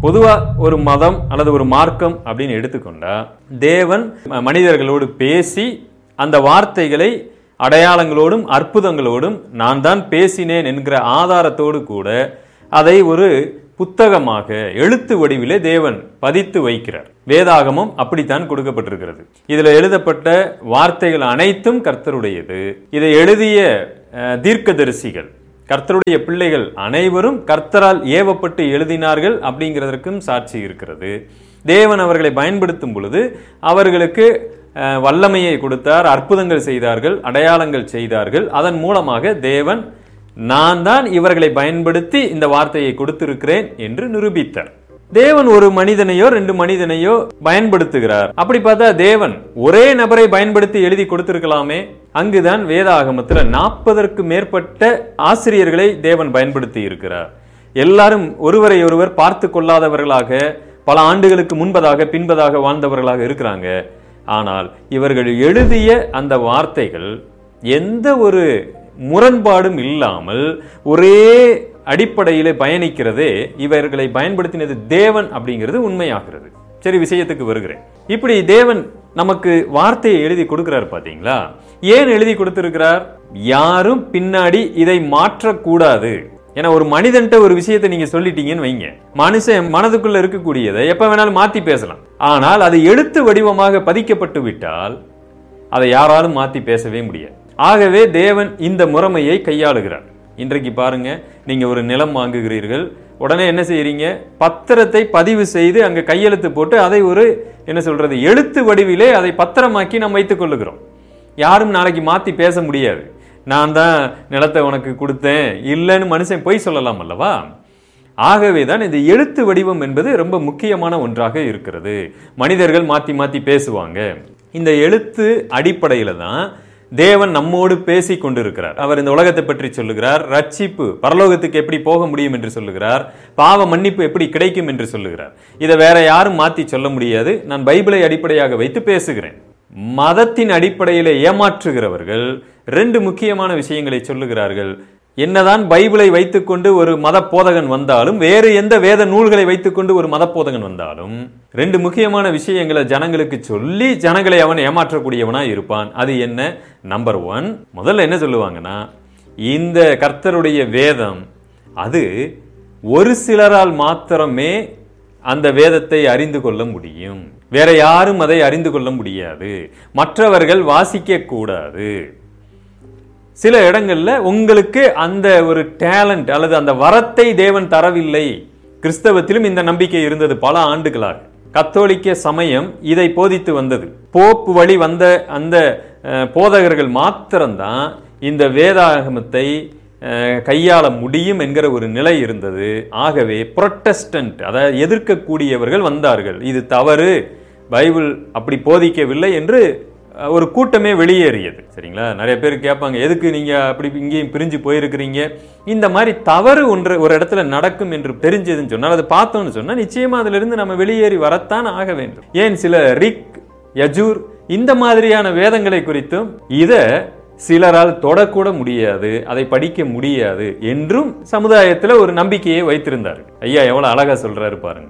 பொதுவா ஒரு மதம் அல்லது ஒரு மார்க்கம் அப்படின்னு எடுத்துக்கொண்டா தேவன் ம- மனிதர்களோடு பேசி அந்த வார்த்தைகளை அடையாளங்களோடும் அற்புதங்களோடும் நான் தான் பேசினேன் என்கிற ஆதாரத்தோடு கூட அதை ஒரு புத்தகமாக எழுத்து வடிவிலே தேவன் பதித்து வைக்கிறார் வேதாகமம் அப்படித்தான் கொடுக்கப்பட்டிருக்கிறது இதுல எழுதப்பட்ட வார்த்தைகள் அனைத்தும் கர்த்தருடையது இதை எழுதிய அஹ், தீர்க்கதரிசிகள் கர்த்தருடைய பிள்ளைகள் அனைவரும் கர்த்தரால் ஏவப்பட்டு எழுதினார்கள் அப்படிங்கிறதற்கும் சாட்சி இருக்கிறது தேவன் அவர்களை பயன்படுத்தும் பொழுது அவர்களுக்கு அஹ், வல்லமையை கொடுத்தார் அற்புதங்கள் செய்தார்கள் அடையாளங்கள் செய்தார்கள் அதன் மூலமாக தேவன் நான் தான் இவர்களை பயன்படுத்தி இந்த வார்த்தையை கொடுத்திருக்கிறேன் என்று நிரூபித்தார் தேவன் ஒரு மனிதனையோ ரெண்டு மனிதனையோ பயன்படுத்துகிறார் அப்படி பார்த்தா தேவன் ஒரே நபரை பயன்படுத்தி எழுதி கொடுத்திருக்கலாமே அங்குதான் வேதாகமத்துல நாற்பதற்கு மேற்பட்ட ஆசிரியர்களை தேவன் பயன்படுத்தி இருக்கிறார் எல்லாரும் ஒருவரை ஒருவர் பார்த்து கொள்ளாதவர்களாக பல ஆண்டுகளுக்கு முன்பதாக பின்பதாக வாழ்ந்தவர்களாக இருக்கிறாங்க ஆனால் இவர்கள் எழுதிய அந்த வார்த்தைகள் எந்த ஒரு முரண்பாடும் இல்லாமல் ஒரே அடிப்படையிலே பயணிக்கிறதே இவர்களை பயன்படுத்தினது தேவன் அப்படிங்கிறது உண்மையாகிறது சரி விஷயத்துக்கு வருகிறேன் இப்படி தேவன் நமக்கு வார்த்தையை எழுதி கொடுக்கிறார் பாத்தீங்களா ஏன் எழுதி கொடுத்திருக்கிறார் யாரும் பின்னாடி இதை மாற்றக்கூடாது ஏன்னா ஒரு மனிதன்ட்ட ஒரு விஷயத்தை நீங்க சொல்லிட்டீங்கன்னு வைங்க மனுஷன் மனதுக்குள்ள இருக்கக்கூடியதை எப்ப வேணாலும் மாத்தி பேசலாம் ஆனால் அது எழுத்து வடிவமாக பதிக்கப்பட்டு விட்டால் அதை யாராலும் மாத்தி பேசவே முடியாது ஆகவே தேவன் இந்த முறைமையை கையாளுகிறார் இன்றைக்கு பாருங்க நீங்க ஒரு நிலம் வாங்குகிறீர்கள் உடனே என்ன செய்றீங்க பத்திரத்தை பதிவு செய்து அங்க கையெழுத்து போட்டு அதை ஒரு என்ன சொல்றது எழுத்து வடிவிலே அதை பத்திரமாக்கி நாம் வைத்துக் கொள்ளுகிறோம் யாரும் நாளைக்கு மாத்தி பேச முடியாது நான் தான் நிலத்தை உனக்கு கொடுத்தேன் இல்லைன்னு மனுஷன் பொய் சொல்லலாம் அல்லவா ஆகவே தான் இந்த எழுத்து வடிவம் என்பது ரொம்ப முக்கியமான ஒன்றாக இருக்கிறது மனிதர்கள் மாத்தி மாத்தி பேசுவாங்க இந்த எழுத்து அடிப்படையில தான் தேவன் நம்மோடு பேசி கொண்டிருக்கிறார் அவர் இந்த உலகத்தை பற்றி சொல்லுகிறார் ரட்சிப்பு பரலோகத்துக்கு எப்படி போக முடியும் என்று சொல்லுகிறார் பாவ மன்னிப்பு எப்படி கிடைக்கும் என்று சொல்லுகிறார் இதை வேற யாரும் மாத்தி சொல்ல முடியாது நான் பைபிளை அடிப்படையாக வைத்து பேசுகிறேன் மதத்தின் அடிப்படையில் ஏமாற்றுகிறவர்கள் ரெண்டு முக்கியமான விஷயங்களை சொல்லுகிறார்கள் என்னதான் பைபிளை வைத்துக்கொண்டு ஒரு மத போதகன் வந்தாலும் வேறு எந்த வேத நூல்களை வைத்துக்கொண்டு ஒரு மத போதகன் வந்தாலும் ரெண்டு முக்கியமான விஷயங்களை ஜனங்களுக்கு சொல்லி ஜனங்களை அவன் ஏமாற்றக்கூடியவனா இருப்பான் அது என்ன நம்பர் ஒன் முதல்ல என்ன சொல்லுவாங்கன்னா இந்த கர்த்தருடைய வேதம் அது ஒரு சிலரால் மாத்திரமே அந்த வேதத்தை அறிந்து கொள்ள முடியும் வேற யாரும் அதை அறிந்து கொள்ள முடியாது மற்றவர்கள் வாசிக்க கூடாது சில இடங்கள்ல உங்களுக்கு அந்த ஒரு டேலண்ட் அல்லது அந்த வரத்தை தேவன் தரவில்லை கிறிஸ்தவத்திலும் இந்த நம்பிக்கை இருந்தது பல ஆண்டுகளாக கத்தோலிக்க சமயம் இதை போதித்து வந்தது போப்பு வழி வந்த அந்த அஹ், போதகர்கள் மாத்திரம்தான் இந்த வேதாகமத்தை அஹ், கையாள முடியும் என்கிற ஒரு நிலை இருந்தது ஆகவே புரொட்டஸ்டன்ட் அதாவது எதிர்க்கக்கூடியவர்கள் வந்தார்கள் இது தவறு பைபிள் அப்படி போதிக்கவில்லை என்று அஹ், ஒரு கூட்டமே வெளியேறியது சரிங்களா நிறைய பேர் கேட்பாங்க எதுக்கு நீங்க அப்படி இங்கேயும் பிரிஞ்சு போயிருக்கிறீங்க இந்த மாதிரி தவறு ஒன்று ஒரு இடத்துல நடக்கும் என்று தெரிஞ்சதுன்னு சொன்னால் அதை பார்த்தோம்னு சொன்னா நிச்சயமா அதுல இருந்து நம்ம வெளியேறி வரத்தான் ஆக வேண்டும் ஏன் சில ரிக் யஜூர் இந்த மாதிரியான வேதங்களை குறித்தும் இத சிலரால் தொடக்கூட முடியாது அதை படிக்க முடியாது என்றும் சமுதாயத்துல ஒரு நம்பிக்கையை வைத்திருந்தார் ஐயா எவ்வளவு அழகா சொல்றாரு பாருங்க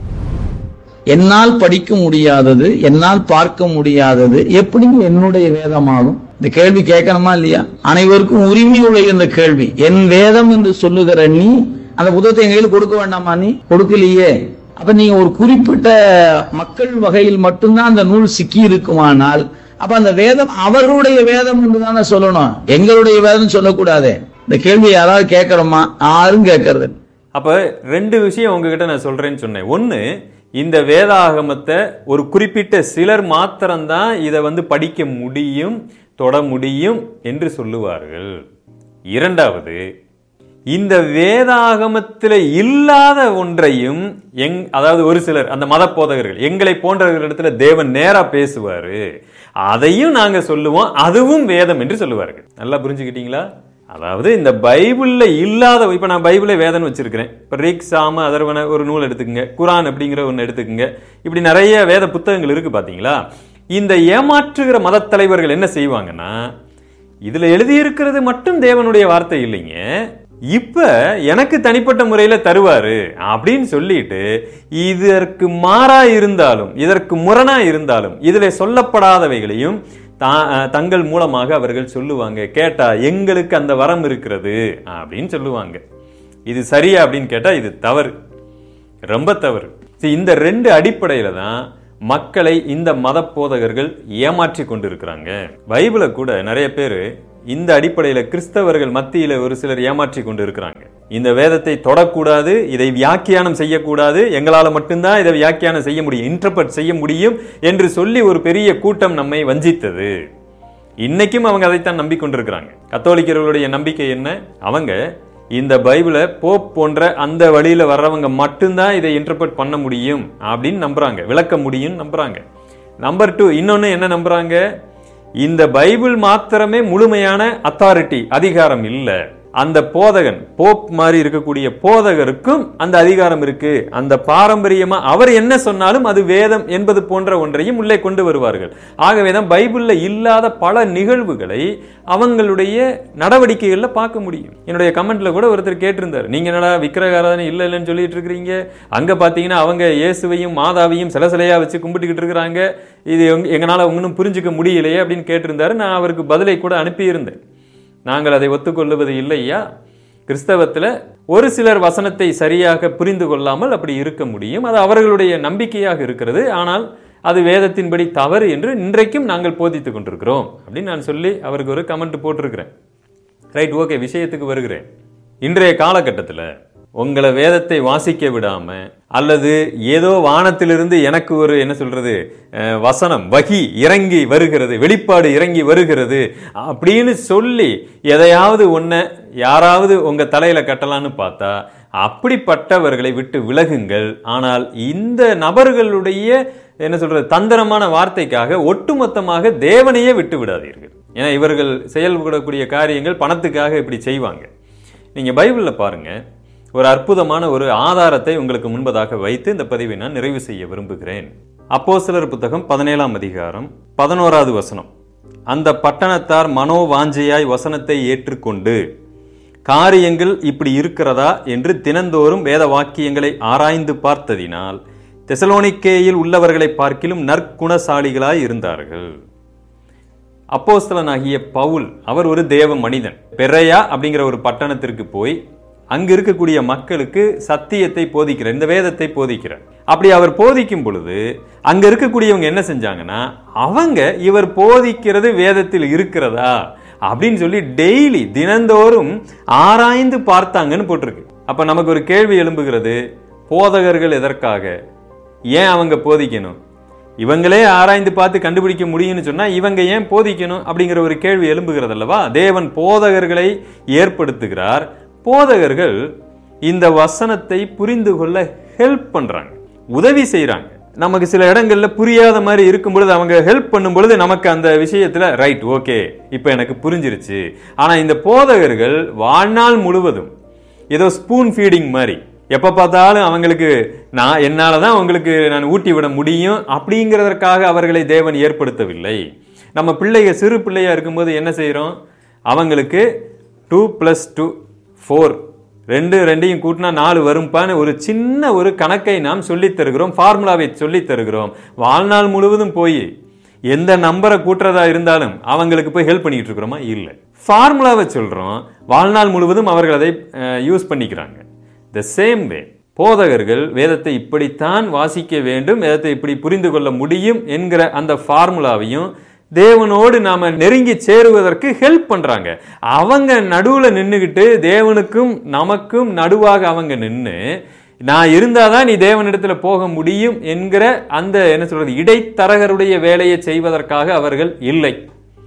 என்னால் படிக்க முடியாதது என்னால் பார்க்க முடியாதது எப்படி என்னுடைய வேதமாகும் இந்த கேள்வி கேட்கணுமா இல்லையா அனைவருக்கும் உரிமை உள்ள இந்த கேள்வி என் வேதம் என்று சொல்லுகிற நீ அந்த புத்தகத்தை எங்க கையில் கொடுக்க வேண்டாமா நீ கொடுக்கலையே அப்ப நீங்க ஒரு குறிப்பிட்ட மக்கள் வகையில் மட்டும்தான் அந்த நூல் சிக்கி இருக்குமானால் அப்ப அந்த வேதம் அவர்களுடைய வேதம் என்று தானே சொல்லணும் எங்களுடைய வேதம் சொல்லக்கூடாதே இந்த கேள்வி யாராவது கேட்கணுமா யாரும் கேட்கறது இல்ல. அப்ப ரெண்டு விஷயம் உங்ககிட்ட நான் சொல்றேன்னு சொன்னேன் ஒண்ணு இந்த வேதாகமத்தை ஒரு குறிப்பிட்ட சிலர் மாத்திரம்தான் இதை வந்து படிக்க முடியும் தொட முடியும் என்று சொல்லுவார்கள் இரண்டாவது இந்த வேதாகமத்தில் இல்லாத ஒன்றையும் எங் அதாவது ஒரு சிலர் அந்த மத போதகர்கள் எங்களை போன்றவர்களிடத்துல தேவன் நேரா பேசுவாரு அதையும் நாங்க சொல்லுவோம் அதுவும் வேதம் என்று சொல்லுவார்கள் நல்லா புரிஞ்சுக்கிட்டீங்களா அதாவது இந்த பைபிள்ல இல்லாத இப்ப நான் பைபிளை வேதம் வச்சிருக்கிறேன் இப்ப ரிக் சாம அதர்வன ஒரு நூல் எடுத்துக்கங்க குரான் அப்படிங்கிற ஒன்று எடுத்துக்கங்க இப்படி நிறைய வேத புத்தகங்கள் இருக்கு பாத்தீங்களா இந்த ஏமாற்றுகிற மதத் தலைவர்கள் என்ன செய்வாங்கன்னா இதுல எழுதியிருக்கிறது மட்டும் தேவனுடைய வார்த்தை இல்லைங்க இப்ப எனக்கு தனிப்பட்ட முறையில தருவாரு அப்படின்னு சொல்லிட்டு இதற்கு மாறா இருந்தாலும் இதற்கு முரணா இருந்தாலும் இதுல சொல்லப்படாதவைகளையும் தா- அஹ் தங்கள் மூலமாக அவர்கள் சொல்லுவாங்க கேட்டா எங்களுக்கு அந்த வரம் இருக்கிறது அப்படின்னு சொல்லுவாங்க இது சரியா அப்படின்னு கேட்டா இது தவறு ரொம்ப தவறு See, இந்த ரெண்டு அடிப்படையில தான் மக்களை இந்த மத போதகர்கள் ஏமாற்றி கொண்டிருக்கிறாங்க பைபிளை கூட நிறைய பேர் இந்த அடிப்படையில கிறிஸ்தவர்கள் மத்தியில ஒரு சிலர் ஏமாற்றி கொண்டு இருக்கிறாங்க இந்த வேதத்தை தொடக்கூடாது இதை வியாக்கியானம் செய்யக்கூடாது எங்களால மட்டும்தான் இதை வியாக்கியானம் செய்ய முடியும் இன்டர்பிரட் செய்ய முடியும் என்று சொல்லி ஒரு பெரிய கூட்டம் நம்மை வஞ்சித்தது இன்னைக்கும் அவங்க அதைத்தான் நம்பிக்கொண்டிருக்கிறாங்க கத்தோலிக்கர்களுடைய நம்பிக்கை என்ன அவங்க இந்த பைபிளை போப் போன்ற அந்த வழியில வர்றவங்க மட்டும்தான் இதை இன்டர்பிரட் பண்ண முடியும் அப்படின்னு நம்புறாங்க விளக்க முடியும் நம்புறாங்க நம்பர் டூ இன்னொன்னு என்ன நம்புறாங்க இந்த பைபிள் மாத்திரமே முழுமையான அத்தாரிட்டி அதிகாரம் இல்ல அந்த போதகன் போப் மாதிரி இருக்கக்கூடிய போதகருக்கும் அந்த அதிகாரம் இருக்கு அந்த பாரம்பரியமா அவர் என்ன சொன்னாலும் அது வேதம் என்பது போன்ற ஒன்றையும் உள்ளே கொண்டு வருவார்கள் ஆகவேதான் பைபிள்ல இல்லாத பல நிகழ்வுகளை அவங்களுடைய நடவடிக்கைகள்ல பார்க்க முடியும் என்னுடைய கமெண்ட்ல கூட ஒருத்தர் கேட்டிருந்தார் நீங்க என்னடா விக்கிரகாராதனை இல்ல இல்லைன்னு சொல்லிட்டு இருக்கிறீங்க அங்க பாத்தீங்கன்னா அவங்க இயேசுவையும் மாதாவையும் சில சிலையா வச்சு கும்பிட்டுக்கிட்டு இருக்கிறாங்க இது எங்க- எங்களால ஒன்றும் புரிஞ்சுக்க முடியலையே அப்படின்னு கேட்டிருந்தாரு நான் அவருக்கு பதிலை கூட அனுப்பியிருந்தேன் நாங்கள் அதை ஒத்துக்கொள்ளுவது இல்லையா கிறிஸ்தவத்தில் ஒரு சிலர் வசனத்தை சரியாக புரிந்து கொள்ளாமல் அப்படி இருக்க முடியும் அது அவர்களுடைய நம்பிக்கையாக இருக்கிறது ஆனால் அது வேதத்தின்படி தவறு என்று இன்றைக்கும் நாங்கள் போதித்துக் கொண்டிருக்கிறோம் அப்படின்னு நான் சொல்லி அவருக்கு ஒரு கமெண்ட் போட்டிருக்கிறேன் ரைட் ஓகே விஷயத்துக்கு வருகிறேன் இன்றைய காலகட்டத்தில் உங்களை வேதத்தை வாசிக்க விடாம அல்லது ஏதோ வானத்திலிருந்து எனக்கு ஒரு என்ன சொல்றது அஹ், வசனம் வகி இறங்கி வருகிறது வெளிப்பாடு இறங்கி வருகிறது அப்படின்னு சொல்லி எதையாவது ஒன்ன யாராவது உங்க தலையில கட்டலான்னு பார்த்தா அப்படிப்பட்டவர்களை விட்டு விலகுங்கள் ஆனால் இந்த நபர்களுடைய என்ன சொல்றது தந்திரமான வார்த்தைக்காக ஒட்டுமொத்தமாக தேவனையே விட்டு விடாதீர்கள் ஏன்னா இவர்கள் செயல்படக்கூடிய காரியங்கள் பணத்துக்காக இப்படி செய்வாங்க நீங்க பைபிள்ல பாருங்க ஒரு அற்புதமான ஒரு ஆதாரத்தை உங்களுக்கு முன்பதாக வைத்து இந்த பதிவை நான் நிறைவு செய்ய விரும்புகிறேன் அப்போஸ்தலர் புத்தகம் பதினேழாம் அதிகாரம் பதினோராவது வசனம் அந்த பட்டணத்தார் மனோவாஞ்சையாய் வசனத்தை ஏற்றுக்கொண்டு காரியங்கள் இப்படி இருக்கிறதா என்று தினந்தோறும் வேத வாக்கியங்களை ஆராய்ந்து பார்த்ததினால் தெசலோனிக்கேயில் உள்ளவர்களை பார்க்கிலும் நற்குணசாலிகளாய் இருந்தார்கள் அப்போஸ்தலனாகிய பவுல் அவர் ஒரு தேவ மனிதன் பெரையா அப்படிங்கிற ஒரு பட்டணத்திற்கு போய் அங்க இருக்கக்கூடிய மக்களுக்கு சத்தியத்தை போதிக்கிறார் இந்த வேதத்தை போதிக்கிறார் அப்படி அவர் போதிக்கும் பொழுது அங்க இருக்கக்கூடியவங்க என்ன செஞ்சாங்கன்னா அவங்க இவர் போதிக்கிறது வேதத்தில் இருக்கிறதா அப்படின்னு சொல்லி டெய்லி தினந்தோறும் ஆராய்ந்து பார்த்தாங்கன்னு போட்டிருக்கு அப்ப நமக்கு ஒரு கேள்வி எழும்புகிறது போதகர்கள் எதற்காக ஏன் அவங்க போதிக்கணும் இவங்களே ஆராய்ந்து பார்த்து கண்டுபிடிக்க முடியும்னு சொன்னா இவங்க ஏன் போதிக்கணும் அப்படிங்கிற ஒரு கேள்வி எழும்புகிறது அல்லவா தேவன் போதகர்களை ஏற்படுத்துகிறார் போதகர்கள் இந்த வசனத்தை புரிந்து கொள்ள ஹெல்ப் பண்றாங்க உதவி செய்றாங்க நமக்கு சில இடங்கள்ல புரியாத மாதிரி இருக்கும் பொழுது அவங்க ஹெல்ப் பண்ணும் பொழுது நமக்கு அந்த விஷயத்துல ரைட் ஓகே இப்போ எனக்கு புரிஞ்சிருச்சு ஆனா இந்த போதகர்கள் வாழ்நாள் முழுவதும் ஏதோ ஸ்பூன் ஃபீடிங் மாதிரி எப்ப பார்த்தாலும் அவங்களுக்கு நான் என்னால தான் உங்களுக்கு நான் ஊட்டி விட முடியும் அப்படிங்கிறதற்காக அவர்களை தேவன் ஏற்படுத்தவில்லை நம்ம பிள்ளைங்க சிறு பிள்ளையா இருக்கும்போது என்ன செய்றோம் அவங்களுக்கு டூ பிளஸ் டூ ஃபோர் ரெண்டு ரெண்டையும் கூட்டினா நாலு வரும்பான்னு ஒரு சின்ன ஒரு கணக்கை நாம் சொல்லித் தருகிறோம் ஃபார்முலாவை சொல்லித் தருகிறோம் வாழ்நாள் முழுவதும் போய் எந்த நம்பரை கூட்டுறதா இருந்தாலும் அவங்களுக்கு போய் ஹெல்ப் பண்ணிட்டு இருக்கிறோமா இல்லை ஃபார்முலாவை சொல்றோம் வாழ்நாள் முழுவதும் அவர்கள் அதை யூஸ் பண்ணிக்கிறாங்க த சேம் வே போதகர்கள் வேதத்தை இப்படித்தான் வாசிக்க வேண்டும் வேதத்தை இப்படி புரிந்து கொள்ள முடியும் என்கிற அந்த ஃபார்முலாவையும் தேவனோடு நாம நெருங்கி சேருவதற்கு ஹெல்ப் பண்றாங்க அவங்க நடுவுல நின்னுகிட்டு தேவனுக்கும் நமக்கும் நடுவாக அவங்க நின்னு நான் இருந்தாதான் நீ தேவனிடத்துல போக முடியும் என்கிற அந்த என்ன சொல்றது இடைத்தரகருடைய வேலையை செய்வதற்காக அவர்கள் இல்லை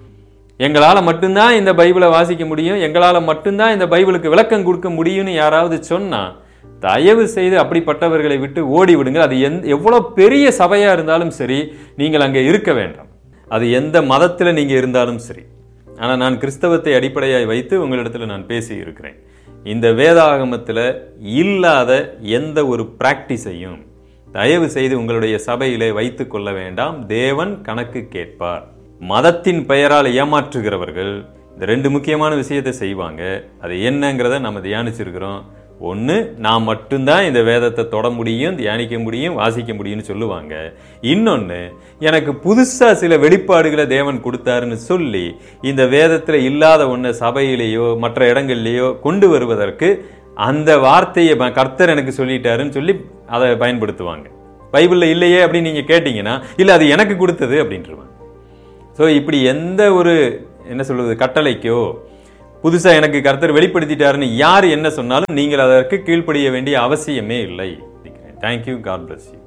எங்களால மட்டும்தான் இந்த பைபிளை வாசிக்க முடியும் எங்களால மட்டும்தான் இந்த பைபிளுக்கு விளக்கம் கொடுக்க முடியும்னு யாராவது சொன்னா தயவு செய்து அப்படிப்பட்டவர்களை விட்டு ஓடி விடுங்க அது எந்த எவ்வளவு பெரிய சபையா இருந்தாலும் சரி நீங்கள் அங்கே இருக்க வேண்டாம் அது எந்த மதத்துல நீங்க இருந்தாலும் சரி ஆனா நான் கிறிஸ்தவத்தை அடிப்படையாய் வைத்து உங்களிடத்துல நான் பேசி இருக்கிறேன் இந்த வேதாகமத்துல இல்லாத எந்த ஒரு பிராக்டிஸையும் தயவு செய்து உங்களுடைய சபையிலே வைத்துக் கொள்ள வேண்டாம் தேவன் கணக்கு கேட்பார் மதத்தின் பெயரால் ஏமாற்றுகிறவர்கள் இந்த ரெண்டு முக்கியமான விஷயத்தை செய்வாங்க அது என்னங்கிறத நம்ம தியானிச்சிருக்கிறோம் ஒன்று நான் மட்டும்தான் இந்த வேதத்தை தொட முடியும் தியானிக்க முடியும் வாசிக்க முடியும்னு சொல்லுவாங்க இன்னொன்று எனக்கு புதுசாக சில வெளிப்பாடுகளை தேவன் கொடுத்தாருன்னு சொல்லி இந்த வேதத்தில் இல்லாத ஒன்று சபையிலேயோ மற்ற இடங்கள்லேயோ கொண்டு வருவதற்கு அந்த வார்த்தையை ப- கர்த்தர் எனக்கு சொல்லிட்டாருன்னு சொல்லி அதை பயன்படுத்துவாங்க பைபிளில் இல்லையே அப்படின்னு நீங்கள் கேட்டிங்கன்னா இல்லை அது எனக்கு கொடுத்தது அப்படின்ட்டுருவாங்க ஸோ இப்படி எந்த ஒரு என்ன சொல்வது கட்டளைக்கோ புதுசா எனக்கு கர்த்தர் வெளிப்படுத்திட்டாருன்னு யார் என்ன சொன்னாலும் நீங்கள் அதற்கு கீழ்ப்படிய வேண்டிய அவசியமே இல்லை தேங்க்யூ காட் bless you